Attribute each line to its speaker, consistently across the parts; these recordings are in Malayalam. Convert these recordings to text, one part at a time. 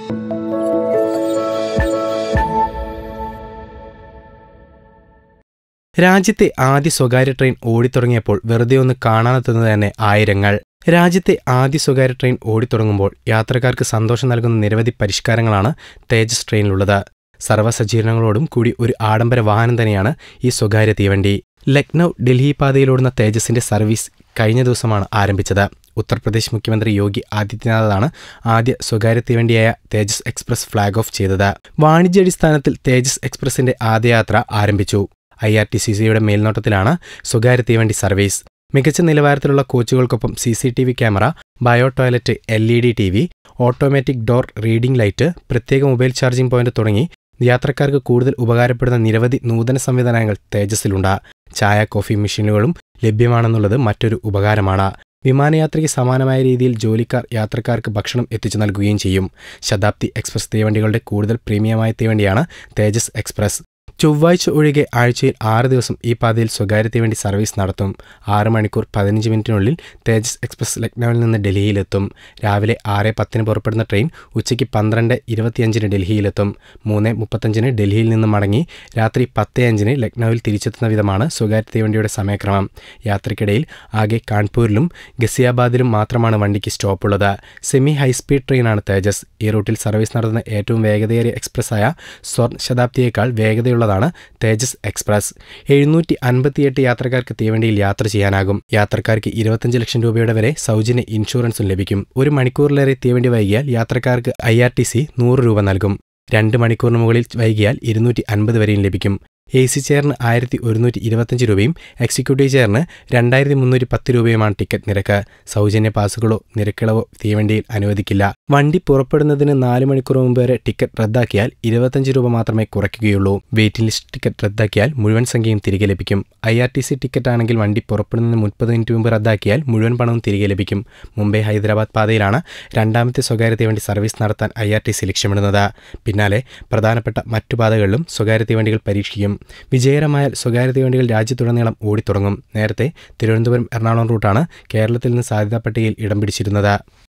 Speaker 1: രാജ്യത്തെ ആദ്യ സ്വകാര്യ ട്രെയിൻ ഓടിത്തുടങ്ങിയപ്പോൾ വെറുതെ ഒന്ന് കാണാനെത്തുന്നത് തന്നെ ആയിരങ്ങൾ രാജ്യത്തെ ആദ്യ സ്വകാര്യ ട്രെയിൻ ഓടിത്തുടങ്ങുമ്പോൾ യാത്രക്കാർക്ക് സന്തോഷം നൽകുന്ന നിരവധി പരിഷ്കാരങ്ങളാണ് തേജസ് ട്രെയിനിലുള്ളത് സർവ്വസജ്ജീകരണങ്ങളോടും കൂടി ഒരു ആഡംബര വാഹനം തന്നെയാണ് ഈ സ്വകാര്യ തീവണ്ടി ലക്നൗ ഡൽഹി പാതയിലോടുന്ന തേജസിന്റെ സർവീസ് കഴിഞ്ഞ ദിവസമാണ് ആരംഭിച്ചത് ഉത്തർപ്രദേശ് മുഖ്യമന്ത്രി യോഗി ആദിത്യനാഥാണ് ആദ്യ സ്വകാര്യ തീവണ്ടിയായ തേജസ് എക്സ്പ്രസ് ഫ്ളാഗ് ഓഫ് ചെയ്തത് വാണിജ്യാടിസ്ഥാനത്തിൽ തേജസ് എക്സ്പ്രസിന്റെ ആദ്യ യാത്ര ആരംഭിച്ചു ഐ ആർ ടി സി സിയുടെ മേൽനോട്ടത്തിലാണ് സ്വകാര്യ തീവണ്ടി സർവീസ് മികച്ച നിലവാരത്തിലുള്ള കോച്ചുകൾക്കൊപ്പം C C T V camera bio toilet L E D T V automatic door reading light പ്രത്യേക മൊബൈൽ ചാർജിംഗ് പോയിന്റ് തുടങ്ങി യാത്രക്കാർക്ക് കൂടുതൽ ഉപകാരപ്പെടുന്ന നിരവധി നൂതന സംവിധാനങ്ങൾ തേജസ്സിലുണ്ട് ചായ കോഫി മെഷീനുകളും ലഭ്യമാണെന്നുള്ളത് മറ്റൊരു ഉപകാരമാണ് വിമാനയാത്രയ്ക്ക് സമാനമായ രീതിയിൽ ജോലിക്കാർ യാത്രക്കാർക്ക് ഭക്ഷണം എത്തിച്ചു നൽകുകയും ചെയ്യും ശതാബ്ദി എക്സ്പ്രസ് തീവണ്ടികളുടെ കൂടുതൽ പ്രീമിയമായ തീവണ്ടിയാണ് തേജസ് എക്സ്പ്രസ് ചൊവ്വാഴ്ച ഒഴികെ ആഴ്ചയിൽ ആറ് ദിവസം ഈ പാതയിൽ സ്വകാര്യ തീവണ്ടി സർവീസ് നടത്തും ആറ് മണിക്കൂർ പതിനഞ്ച് മിനിറ്റിനുള്ളിൽ തേജസ് എക്സ്പ്രസ് ലക്നൌവിൽ നിന്ന് ഡൽഹിയിലെത്തും രാവിലെ ആറ് പത്തിന് പുറപ്പെടുന്ന ട്രെയിൻ ഉച്ചയ്ക്ക് പന്ത്രണ്ട് ഇരുപത്തിയഞ്ചിന് ഡൽഹിയിലെത്തും മൂന്ന് മുപ്പത്തഞ്ചിന് ഡൽഹിയിൽ നിന്ന് മടങ്ങി രാത്രി പത്ത് അഞ്ചിന് ലക്നൌവിൽ തിരിച്ചെത്തുന്ന വിധമാണ് സ്വകാര്യ തീവണ്ടിയുടെ സമയക്രമം യാത്രയ്ക്കിടയിൽ ആകെ കാൺപൂരിലും ഗസിയാബാദിലും മാത്രമാണ് വണ്ടിക്ക് സ്റ്റോപ്പുള്ളത് സെമി ഹൈസ്പീഡ് ട്രെയിനാണ് തേജസ് ഈ റൂട്ടിൽ സർവീസ് നടത്തുന്ന ഏറ്റവും വേഗതയേറിയ എക്സ്പ്രസ്സായ സ്വർൺ ശതാബ്ദിയേക്കാൾ വേഗതയുള്ളതാണ് തേജസ് എക്സ്പ്രസ് എഴുന്നൂറ്റി അൻപത്തിയെട്ട് യാത്രക്കാർക്ക് തീവണ്ടിയിൽ യാത്ര ചെയ്യാനാകും യാത്രക്കാർക്ക് ഇരുപത്തഞ്ച് ലക്ഷം രൂപയുടെ വരെ സൗജന്യ ഇൻഷുറൻസും ലഭിക്കും ഒരു മണിക്കൂറിലേറെ തീവണ്ടി വൈകിയാൽ യാത്രക്കാർക്ക് ഐ ആർ ടി സി നൂറ് രൂപ നൽകും രണ്ട് മണിക്കൂറിന് മുകളിൽ വൈകിയാൽ ഇരുന്നൂറ്റി അൻപത് വരെയും ലഭിക്കും എ സി ചെയറിന് ആയിരത്തി ഒരുന്നൂറ്റി ഇരുപത്തഞ്ച് രൂപയും എക്സിക്യൂട്ടീവ് ചെയറിന് രണ്ടായിരത്തി മുന്നൂറ്റി പത്ത് രൂപയുമാണ് ടിക്കറ്റ് നിരക്ക് സൗജന്യ പാസുകളോ നിരക്കിളവോ തീവണ്ടിയിൽ അനുവദിക്കില്ല വണ്ടി പുറപ്പെടുന്നതിന് നാല് മണിക്കൂർ മുമ്പ് വരെ ടിക്കറ്റ് റദ്ദാക്കിയാൽ ഇരുപത്തഞ്ച് രൂപ മാത്രമേ കുറയ്ക്കുകയുള്ളൂ വെയിറ്റിംഗ് ലിസ്റ്റ് ടിക്കറ്റ് റദ്ദാക്കിയാൽ മുഴുവൻ സംഖ്യയും തിരികെ ലഭിക്കും I R T C ticket ആണെങ്കിൽ വണ്ടി പുറപ്പെടുന്നതിന് മുപ്പത് മിനിറ്റ് മുമ്പ് റദ്ദാക്കിയാൽ മുഴുവൻ പണവും തിരികെ ലഭിക്കും മുംബൈ ഹൈദരാബാദ് പാതയിലാണ് രണ്ടാമത്തെ സ്വകാര്യ തീവണ്ടി സർവീസ് നടത്താൻ ഐ ആർ ടി സി ലക്ഷ്യമിടുന്നത് പിന്നാലെ പ്രധാനപ്പെട്ട മറ്റു പാതകളിലും സ്വകാര്യ തീവണ്ടികൾ പരീക്ഷിക്കും വിജയകരമായാൽ സ്വകാര്യ തീവണ്ടികൾ രാജ്യത്തുടനീളം ഓടിത്തുടങ്ങും നേരത്തെ തിരുവനന്തപുരം എറണാകുളം റൂട്ടാണ് കേരളത്തിൽ നിന്ന് സാധ്യതാ പട്ടികയിൽ ഇടം പിടിച്ചിരുന്നത്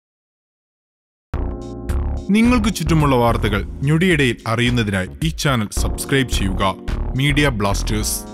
Speaker 2: നിങ്ങൾക്ക് ചുറ്റുമുള്ള വാർത്തകൾ ഞൊടിയിടയിൽ അറിയുന്നതിനായി ഈ ചാനൽ സബ്സ്ക്രൈബ് ചെയ്യുക മീഡിയ ബ്ലാസ്റ്റേഴ്സ്